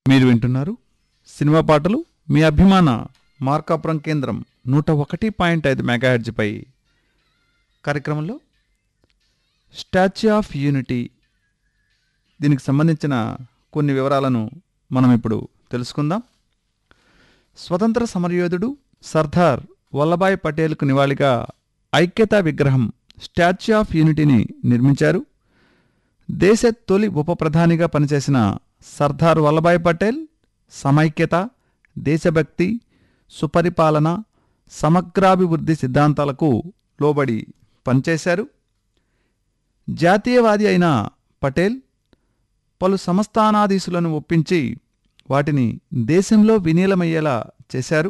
మీరు వింటున్నారు సినిమా పాటలు మీ అభిమాన మార్కాపురం కేంద్రం నూట ఒకటి పాయింట్ ఐదు మెగాహెడ్జ్పై కార్యక్రమంలో స్టాచ్యూ ఆఫ్ యూనిటీ దీనికి సంబంధించిన కొన్ని వివరాలను మనం ఇప్పుడు తెలుసుకుందాం స్వతంత్ర సమరయోధుడు సర్దార్ వల్లభాయ్ పటేల్కు నివాళిగా ఐక్యతా విగ్రహం స్టాచ్యూ ఆఫ్ యూనిటీని నిర్మించారు దేశ తొలి ఉప ప్రధానిగా పనిచేసిన సర్దార్ వల్లభాయ్ పటేల్ సమైక్యత దేశభక్తి సుపరిపాలన సమగ్రాభివృద్ధి సిద్ధాంతాలకు లోబడి పనిచేశారు జాతీయవాది అయిన పటేల్ పలు సంస్థానాధీశులను ఒప్పించి వాటిని దేశంలో వినీలమయ్యేలా చేశారు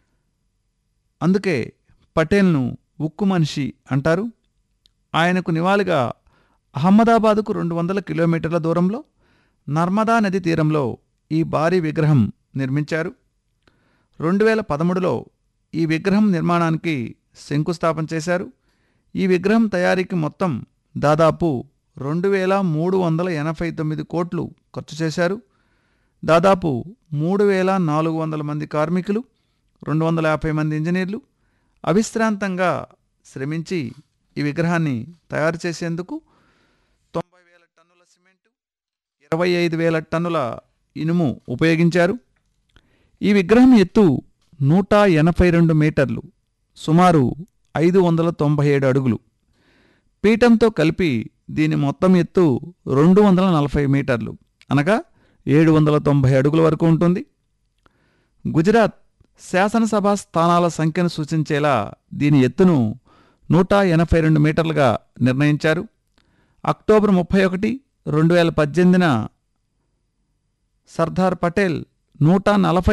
అందుకే పటేల్ను ఉక్కు మనిషి అంటారు ఆయనకు నివాళిగా అహ్మదాబాదుకు రెండు వందల కిలోమీటర్ల దూరంలో నర్మదా నది తీరంలో ఈ భారీ విగ్రహం నిర్మించారు రెండు వేల పదమూడులో ఈ విగ్రహం నిర్మాణానికి శంకుస్థాపన చేశారు ఈ విగ్రహం తయారీకి మొత్తం దాదాపు రెండు వేల మూడు వందల ఎనభై తొమ్మిది కోట్లు ఖర్చు చేశారు దాదాపు మూడు వేల నాలుగు వందల మంది కార్మికులు రెండు వందల యాభై మంది ఇంజనీర్లు అవిశ్రాంతంగా శ్రమించి ఈ విగ్రహాన్ని తయారు చేసేందుకు తొంభై వేల టన్నుల సిమెంటు ఇరవై ఐదు వేల టన్నుల ఇనుము ఉపయోగించారు ఈ విగ్రహం ఎత్తు నూట ఎనభై రెండు మీటర్లు సుమారు ఐదు వందల తొంభై ఏడు అడుగులు పీఠంతో కలిపి దీని మొత్తం ఎత్తు రెండు వందల నలభై మీటర్లు అనగా ఏడు వందల తొంభై అడుగుల వరకు ఉంటుంది గుజరాత్ శాసనసభ స్థానాల సంఖ్యను సూచించేలా దీని ఎత్తును నూట ఎనభై రెండు మీటర్లుగా నిర్ణయించారు అక్టోబర్ ముప్పై ఒకటి రెండు వేల పద్దెనిమిదిన సర్దార్ పటేల్ నూట నలభై